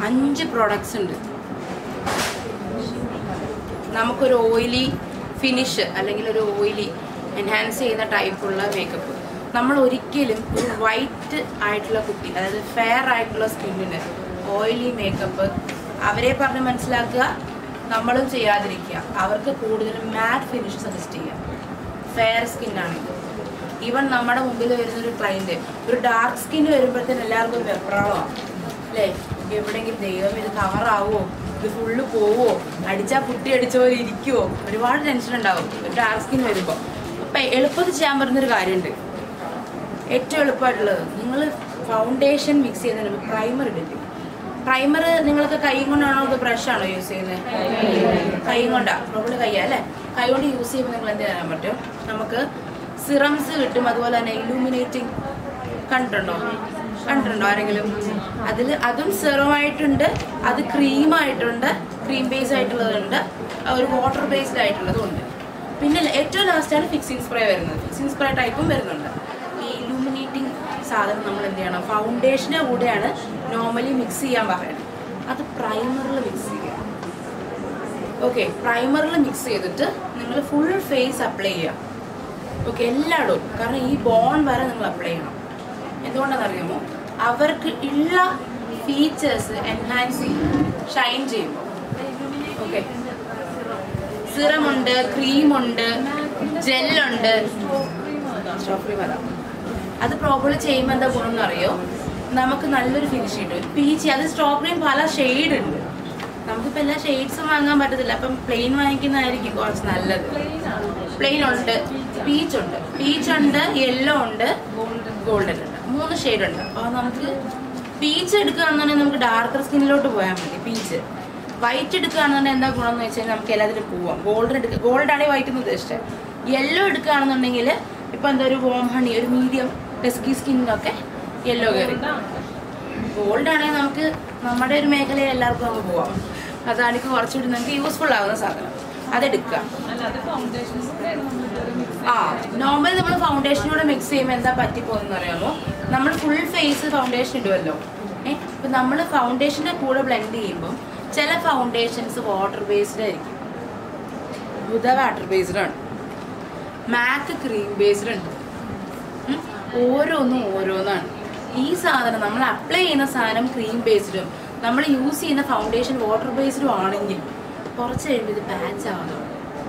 അഞ്ച് പ്രോഡക്ട്സ് ഉണ്ട് നമുക്കൊരു ഓയിലി ഫിനിഷ് അല്ലെങ്കിൽ ഒരു ഓയിലി എൻഹാൻസ് ചെയ്യുന്ന ടൈപ്പുള്ള മേക്കപ്പ് നമ്മൾ ഒരിക്കലും ഒരു വൈറ്റ് ആയിട്ടുള്ള കുട്ടി അതായത് ഫെയർ ആയിട്ടുള്ള സ്കിന്നിന് ഓയിലി മേക്കപ്പ് അവരെ പറഞ്ഞ് മനസ്സിലാക്കുക നമ്മളും ചെയ്യാതിരിക്കുക അവർക്ക് കൂടുതലും മാറ്റ് ഫിനിഷ് സജസ്റ്റ് ചെയ്യുക ഫെയർ സ്കിന്നാണ് ഈവൻ നമ്മുടെ മുമ്പിൽ വരുന്ന ഒരു ക്ലൈൻറ്റ് ഒരു ഡാർക്ക് സ്കിൻ വരുമ്പോഴത്തേന് എല്ലാവർക്കും വെപ്രാളമാണ് അല്ലേ എവിടെയെങ്കിലും ദൈവം ഇത് കവറാവോ ഇത് ഫുള്ള് പോവോ അടിച്ചാൽ പുട്ടി അടിച്ച പോലെ ഇരിക്കുവോ ഒരുപാട് ടെൻഷൻ ഉണ്ടാവും ഒരു ഡാർക്ക് സ്കിൻ വരുമ്പോൾ അപ്പം എളുപ്പത്തിൽ ചെയ്യാൻ പറ്റുന്നൊരു കാര്യമുണ്ട് ഏറ്റവും എളുപ്പമായിട്ടുള്ളത് നിങ്ങൾ ഫൗണ്ടേഷൻ മിക്സ് ചെയ്യുന്നതിന് മുമ്പ് പ്രൈമർ ഇടില്ലേ പ്രൈമർ നിങ്ങൾക്ക് കൈ കൊണ്ടാണോ അത് ബ്രഷ് ആണോ യൂസ് ചെയ്യുന്നത് കൈ കൊണ്ടാ പ്രോബ്ലം കൈയാ അല്ലേ കൈ കൊണ്ട് യൂസ് ചെയ്യുമ്പോൾ നിങ്ങൾ എന്ത് ചെയ്യാൻ പറ്റും നമുക്ക് സിറംസ് കിട്ടും അതുപോലെ തന്നെ ഇലൂമിനേറ്റിംഗ് കണ്ടിട്ടുണ്ടോ കണ്ടിട്ടുണ്ടോ ആരെങ്കിലും അതിൽ അതും സെറമായിട്ടുണ്ട് അത് ക്രീം ആയിട്ടുണ്ട് ക്രീം ബേസ് ആയിട്ടുള്ളതുണ്ട് ഒരു വാട്ടർ ബേസ്ഡ് ആയിട്ടുള്ളതും ഉണ്ട് പിന്നെ ഏറ്റവും ലാസ്റ്റാണ് ഫിക്സിംഗ് സ്പ്രേ വരുന്നത് ഫിക്സിംഗ് സ്പ്രേ ടൈപ്പും വരുന്നുണ്ട് ഈ ഇലൂമിനേറ്റിംഗ് സാധനം നമ്മൾ എന്ത് ചെയ്യണം ഫൗണ്ടേഷൻ്റെ കൂടെയാണ് നോർമലി മിക്സ് ചെയ്യാൻ പറയുന്നത് അത് പ്രൈമറിൽ മിക്സ് ചെയ്യുക ഓക്കെ പ്രൈമറിൽ മിക്സ് ചെയ്തിട്ട് നിങ്ങൾ ഫുൾ ഫേസ് അപ്ലൈ ചെയ്യുക ഓക്കെ എല്ലായിടും കാരണം ഈ ബോൺ വരെ നിങ്ങൾ അപ്ലൈ ചെയ്യണം എന്തുകൊണ്ടാണെന്ന് അറിയാമോ അവർക്ക് ഉള്ള ഫീച്ചേഴ്സ് എൻഹാൻസ് ചെയ്യും ഷൈൻ ചെയ്യുമ്പോൾ ഓക്കെ സിറമുണ്ട് ക്രീമുണ്ട് ജെല്ലുണ്ട് സ്ട്രോബെറി വരാം അത് പ്രോപ്പർലി ചെയ്യുമ്പോൾ എന്താ ഗുണം എന്ന് അറിയോ നമുക്ക് നല്ലൊരു ഫിനിഷ് കിട്ടും പീച്ച് അത് സ്ട്രോബെറിയും പല ഷെയ്ഡ് ഉണ്ട് നമുക്കിപ്പോൾ എല്ലാ ഷെയ്ഡ്സും വാങ്ങാൻ പറ്റത്തില്ല അപ്പം പ്ലെയിൻ വാങ്ങിക്കുന്നതായിരിക്കും കുറച്ച് നല്ലത് പ്ലെയിൻ ഉണ്ട് പീച്ച് ഉണ്ട് പീച്ച് ഉണ്ട് യെല്ലോ ഉണ്ട് ഗോൾഡൻ ഉണ്ട് മൂന്ന് ഷെയ്ഡ് ഉണ്ട് അപ്പോൾ നമുക്ക് പീച്ച് എടുക്കുകയാണെന്നുണ്ടെങ്കിൽ നമുക്ക് ഡാർക്കർ സ്കിന്നിലോട്ട് പോയാൽ മതി പീച്ച് വൈറ്റ് എടുക്കുകയാണെന്നുണ്ടെങ്കിൽ എന്താ ഗുണം എന്ന് വെച്ചാൽ നമുക്ക് എല്ലാത്തിലും പോവാം ഗോൾഡൻ എടുക്കുക ഗോൾഡ് ആണെങ്കിൽ വൈറ്റ് എന്ന് ഉദ്ദേശിച്ചത് യെല്ലോ എടുക്കുകയാണെന്നുണ്ടെങ്കിൽ ഇപ്പം എന്താ ഒരു വോം ഹണി ഒരു മീഡിയം ഡെസ്കി സ്കിന്നൊക്കെ യെല്ലോ കയറി ഗോൾഡ് ആണെങ്കിൽ നമുക്ക് നമ്മുടെ ഒരു മേഖലയിൽ എല്ലാവർക്കും അങ്ങ് പോവാം അതാണെങ്കിൽ കുറച്ചുകൂടി നമുക്ക് യൂസ്ഫുൾ ആകുന്ന സാധനം അതെടുക്കുക അല്ലാതെ ഫൗണ്ടേഷൻ സ്പ്രേ ആ നോർമൽ നമ്മൾ ഫൗണ്ടേഷനോടെ മിക്സ് ചെയ്യുമ്പോൾ എന്താ പറ്റിപ്പോകുന്ന അറിയാമോ നമ്മൾ ഫുൾ ഫേസ് ഫൗണ്ടേഷൻ ഇടുമല്ലോ ഏഹ് ഇപ്പം നമ്മൾ ഫൗണ്ടേഷൻ്റെ കൂടെ ബ്ലെൻഡ് ചെയ്യുമ്പോൾ ചില ഫൗണ്ടേഷൻസ് വാട്ടർ ബേസ്ഡ് ആയിരിക്കും ബുധ വാട്ടർ ബേസ്ഡ് ആണ് മാക്ക് ക്രീം ബേസ്ഡ് ഉണ്ട് ഉം. ഓരോന്നും ഓരോന്നാണ് ഈ സാധനം നമ്മൾ അപ്ലൈ ചെയ്യുന്ന സാധനം ക്രീം ബേസ്ഡും നമ്മൾ യൂസ് ചെയ്യുന്ന ഫൗണ്ടേഷൻ വാട്ടർ ബേസ്ഡും ആണെങ്കിൽ കുറച്ച് കഴിയുമ്പോൾ ഇത് പാച്ച് ആവുന്നു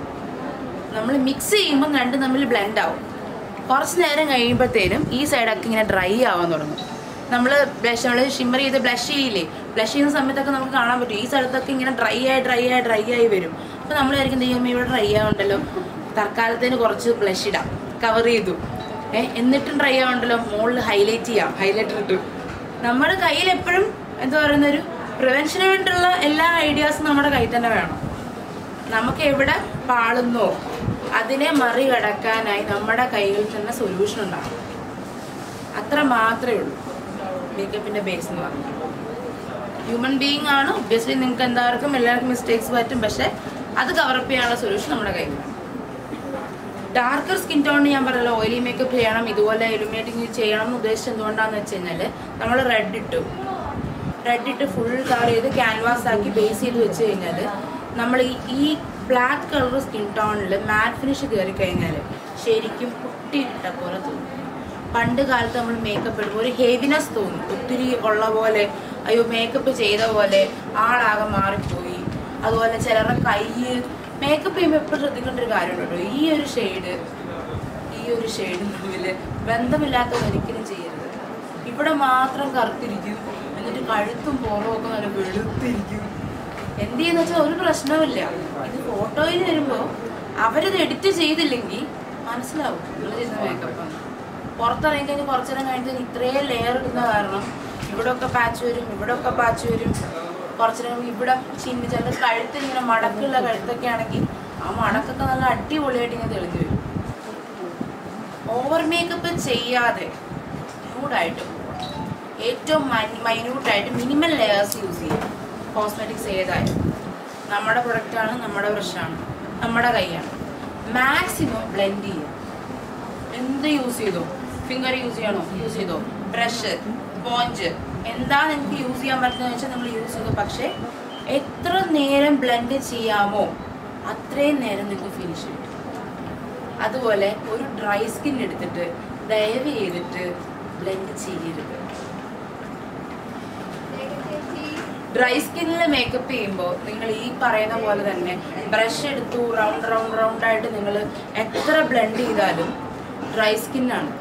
നമ്മൾ മിക്സ് ചെയ്യുമ്പോൾ രണ്ടും തമ്മിൽ ബ്ലെൻഡ് ആവും കുറച്ച് നേരം കഴിയുമ്പോഴത്തേനും ഈ സൈഡൊക്കെ ഇങ്ങനെ ഡ്രൈ ആവാൻ തുടങ്ങും നമ്മൾ ബ്ലഷ് നമ്മൾ ഷിമ്മർ ചെയ്ത് ബ്ലഷ് ചെയ്യില്ലേ ബ്ലഷ് ചെയ്യുന്ന സമയത്തൊക്കെ നമുക്ക് കാണാൻ പറ്റും ഈ സ്ഥലത്തൊക്കെ ഇങ്ങനെ ഡ്രൈ ആയി ഡ്രൈ ആയി ഡ്രൈ ആയി വരും അപ്പോൾ നമ്മൾ വിചാരിക്കും ദൈവം ഇവിടെ ഡ്രൈ ആവുണ്ടല്ലോ തൽക്കാലത്തിന് കുറച്ച് ബ്ലഷ് ഇടാം കവർ ചെയ്തു ഏ എന്നിട്ടും ഡ്രൈ ആവുണ്ടല്ലോ മുകളിൽ ഹൈലൈറ്റ് ചെയ്യാം ഹൈലൈറ്റർ ഇട്ടു നമ്മുടെ കയ്യിൽ എപ്പോഴും എന്താ പറയുന്ന ഒരു പ്രിവെൻഷന് വേണ്ടിയുള്ള എല്ലാ ഐഡിയാസും നമ്മുടെ കയ്യിൽ തന്നെ വേണം നമുക്ക് എവിടെ പാളുന്നോ അതിനെ മറികടക്കാനായി നമ്മുടെ കൈകളിൽ തന്നെ സൊല്യൂഷൻ ഉണ്ടാകും അത്ര മാത്രമേ ഉള്ളൂ മേക്കപ്പിന്റെ ബേസ് എന്ന് പറഞ്ഞാൽ ഹ്യൂമൻ ബീയിങ് ആണ് ഒബ്വിയസ്ലി നിങ്ങൾക്ക് എല്ലാവർക്കും എല്ലാവർക്കും മിസ്റ്റേക്സ് പറ്റും പക്ഷെ അത് കവറപ്പ് ചെയ്യാനുള്ള സൊല്യൂഷൻ നമ്മുടെ കയ്യിലാണ് ഡാർക്കർ സ്കിൻ ടോണിന് ഞാൻ പറഞ്ഞല്ലോ ഓയിലി മേക്കപ്പ് ചെയ്യണം ഇതുപോലെ ഇലുമിനേറ്റിംഗ് ചെയ്യണം എന്ന് ഉദ്ദേശിച്ചത് എന്തുകൊണ്ടാന്ന് വെച്ച് കഴിഞ്ഞാൽ നമ്മൾ റെഡ് ഇട്ടു റെഡ് ഇട്ട് ഫുൾ കവർ ചെയ്ത് ക്യാൻവാസ് ആക്കി ബേസ് ചെയ്ത് വെച്ച് കഴിഞ്ഞാൽ നമ്മൾ ഈ ഈ ബ്ലാക്ക് കളർ സ്കിൻ ടോണിൽ മാറ്റ് ഫിനിഷ് കയറി കഴിഞ്ഞാൽ ശരിക്കും പൊട്ടിയിട്ട പോലെ തോന്നും പണ്ട് കാലത്ത് നമ്മൾ മേക്കപ്പ് ഇടുമ്പോൾ ഒരു ഹെവിനെസ് തോന്നും ഒത്തിരി ഉള്ള പോലെ അയ്യോ മേക്കപ്പ് ചെയ്ത പോലെ ആളാകെ മാറിപ്പോയി അതുപോലെ ചിലരുടെ കൈ മേക്കപ്പ് ചെയ്യുമ്പോൾ എപ്പോഴും ശ്രദ്ധിക്കേണ്ട ഒരു കാര്യമുണ്ട് കേട്ടോ ഈ ഒരു ഷെയ്ഡ് ഈ ഒരു ഷെയ്ഡും തമ്മിൽ ബന്ധമില്ലാത്ത ഒരിക്കലും ചെയ്യരുത് ഇവിടെ മാത്രം കറുത്തിരിക്കും എന്നിട്ട് കഴുത്തും പുറവും ഒക്കെ നല്ല വെളുത്തിരിക്കും എന്ത് ചെയ്യുന്ന വെച്ചാൽ ഒരു പ്രശ്നവുമില്ല ഇത് ഫോട്ടോയിൽ വരുമ്പോൾ അവരത് എഡിറ്റ് ചെയ്തില്ലെങ്കിൽ മനസ്സിലാവും നിങ്ങൾ ചെയ്യുന്ന മേക്കപ്പ് പുറത്തിറങ്ങി കഴിഞ്ഞ് കുറച്ചു നേരം കഴിഞ്ഞ് ഇത്രയും ലെയർ ഇടുന്ന കാരണം ഇവിടെ ഒക്കെ പാച്ച് വരും ഇവിടെ ഒക്കെ പാച്ച് വരും കുറച്ചു നേരം ഇവിടെ ചിന്നി ചില കഴുത്തിൽ ഇങ്ങനെ മടക്കുള്ള കഴുത്തൊക്കെ ആണെങ്കിൽ ആ മടക്കൊക്കെ നല്ല അടിപൊളിയായിട്ട് ഇങ്ങനെ തെളിഞ്ഞു വരും ഓവർ മേക്കപ്പ് ചെയ്യാതെ ന്യൂഡായിട്ട് ഏറ്റവും മൈന്യൂട്ടായിട്ട് മിനിമൽ ലെയേഴ്സ് യൂസ് ചെയ്യും കോസ്മെറ്റിക്സ് ഏതായാലും നമ്മുടെ പ്രൊഡക്റ്റാണ് നമ്മുടെ ബ്രഷാണ് നമ്മുടെ കൈയാണ് മാക്സിമം ബ്ലെൻഡ് ചെയ്യുക എന്ത് യൂസ് ചെയ്തോ ഫിംഗർ യൂസ് ചെയ്യണോ യൂസ് ചെയ്തോ ബ്രഷ് സ്പോഞ്ച് എന്താ നിങ്ങൾക്ക് യൂസ് ചെയ്യാൻ പറ്റുന്നത് വെച്ചാൽ നിങ്ങൾ യൂസ് ചെയ്തു പക്ഷേ എത്ര നേരം ബ്ലെൻഡ് ചെയ്യാമോ അത്രയും നേരം നിങ്ങൾക്ക് ഫിനിഷ് കിട്ടും അതുപോലെ ഒരു ഡ്രൈ സ്കിൻ എടുത്തിട്ട് ദയവ് ചെയ്തിട്ട് ബ്ലെൻഡ് ചെയ്യരുത് ഡ്രൈ സ്കിന്നിൽ മേക്കപ്പ് ചെയ്യുമ്പോൾ നിങ്ങൾ ഈ പറയുന്ന പോലെ തന്നെ ബ്രഷ് എടുത്തു റൗണ്ട് റൗണ്ട് റൗണ്ട് ആയിട്ട് നിങ്ങൾ എത്ര ബ്ലെൻഡ് ചെയ്താലും ഡ്രൈ സ്കിന്നാണ്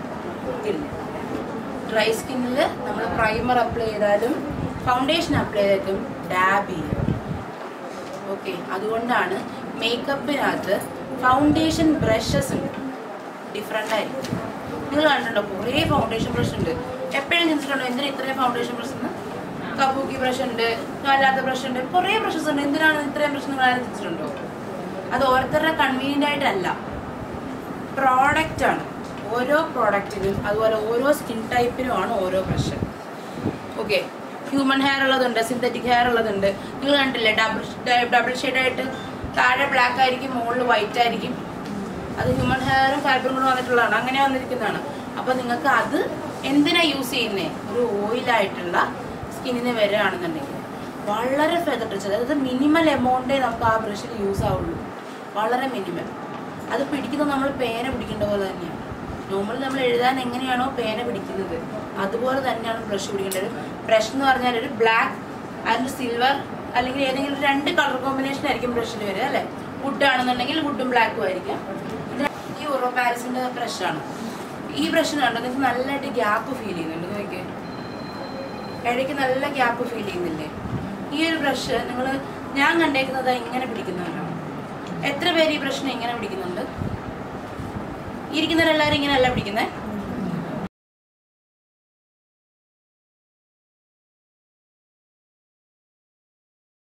ഡ്രൈ സ്കിന്നിൽ നമ്മൾ പ്രൈമർ അപ്ലൈ ചെയ്താലും ഫൗണ്ടേഷൻ അപ്ലൈ ചെയ്താലും ഡാബ് ചെയ്യും ഓക്കെ അതുകൊണ്ടാണ് മേക്കപ്പിനകത്ത് ഫൗണ്ടേഷൻ ബ്രഷസ് ഉണ്ട് ഡിഫറെൻ്റ് ആയിരിക്കും നിങ്ങൾ കണ്ടിട്ടുണ്ടോ കുറേ ഫൗണ്ടേഷൻ ബ്രഷ് ഉണ്ട് എപ്പോഴും ചിന്തിച്ചിട്ടുണ്ടോ എന്തിനാ ഇത്രയും ഫൗണ്ടേഷൻ ബ്രഷ് എന്ന് കബൂക്കി ബ്രഷ് ഉണ്ട് അല്ലാത്ത ബ്രഷ് ഉണ്ട് കുറേ ബ്രഷസ് ഉണ്ട് എന്തിനാണ് ഇത്രയും ബ്രഷ് നിങ്ങൾ ആരും ചിന്തിച്ചിട്ടുണ്ടോ അത് ഓരോരുത്തരുടെ കൺവീനിയൻ്റ് ആയിട്ടല്ല പ്രോഡക്റ്റ് ആണ് ഓരോ പ്രോഡക്റ്റിനും അതുപോലെ ഓരോ സ്കിൻ ടൈപ്പിനുമാണ് ഓരോ ബ്രഷ് ഓക്കെ ഹ്യൂമൻ ഹെയർ ഉള്ളതുണ്ട് സിന്തറ്റിക് ഹെയർ ഉള്ളതുണ്ട് നിങ്ങൾ കണ്ടില്ലേ ഡബിൾ ഡബിൾ ആയിട്ട് താഴെ ബ്ലാക്ക് ആയിരിക്കും മുകളിൽ വൈറ്റ് ആയിരിക്കും അത് ഹ്യൂമൻ ഹെയറും ഫൈബറും കൂടെ വന്നിട്ടുള്ളതാണ് അങ്ങനെ വന്നിരിക്കുന്നതാണ് അപ്പോൾ നിങ്ങൾക്ക് അത് എന്തിനാ യൂസ് ചെയ്യുന്നേ ഒരു ഓയിലായിട്ടുള്ള സ്കിന്നിന് വരികയാണെന്നുണ്ടെങ്കിൽ വളരെ ഫെദർ ടച്ച് അതായത് മിനിമൽ എമൗണ്ടേ നമുക്ക് ആ ബ്രഷിൽ യൂസ് ആവുള്ളൂ വളരെ മിനിമൽ അത് പിടിക്കുന്നത് നമ്മൾ പേന പിടിക്കേണ്ട പോലെ തന്നെയാണ് നോർമലി നമ്മൾ എഴുതാൻ എങ്ങനെയാണോ പേന പിടിക്കുന്നത് അതുപോലെ തന്നെയാണ് ബ്രഷ് പിടിക്കേണ്ടത് ബ്രഷ് എന്ന് പറഞ്ഞാൽ ഒരു ബ്ലാക്ക് ആൻഡ് സിൽവർ അല്ലെങ്കിൽ ഏതെങ്കിലും ഒരു രണ്ട് കളർ കോമ്പിനേഷൻ ആയിരിക്കും ബ്രഷിൽ വരിക അല്ലേ വുഡ് ആണെന്നുണ്ടെങ്കിൽ വുഡും ബ്ലാക്കും ആയിരിക്കും ഇത് ഈ ഓറോ പാരസിന്റെ ബ്രഷാണ് ഈ ബ്രഷിന് കണ്ടോ നിങ്ങൾക്ക് നല്ലതായിട്ട് ഗ്യാപ്പ് ഫീൽ ചെയ്യുന്നുണ്ട് നോക്കിയേ ഇടയ്ക്ക് നല്ല ഗ്യാപ്പ് ഫീൽ ചെയ്യുന്നില്ലേ ഈ ഒരു ബ്രഷ് നിങ്ങൾ ഞാൻ കണ്ടേക്കുന്നത് ഇങ്ങനെ പിടിക്കുന്നവരാണ് എത്ര പേര് ഈ ബ്രഷിനെ ഇങ്ങനെ പിടിക്കുന്നുണ്ട് ഇരിക്കുന്നവരെല്ലാവരും ഇങ്ങനെയല്ല പിടിക്കുന്നത്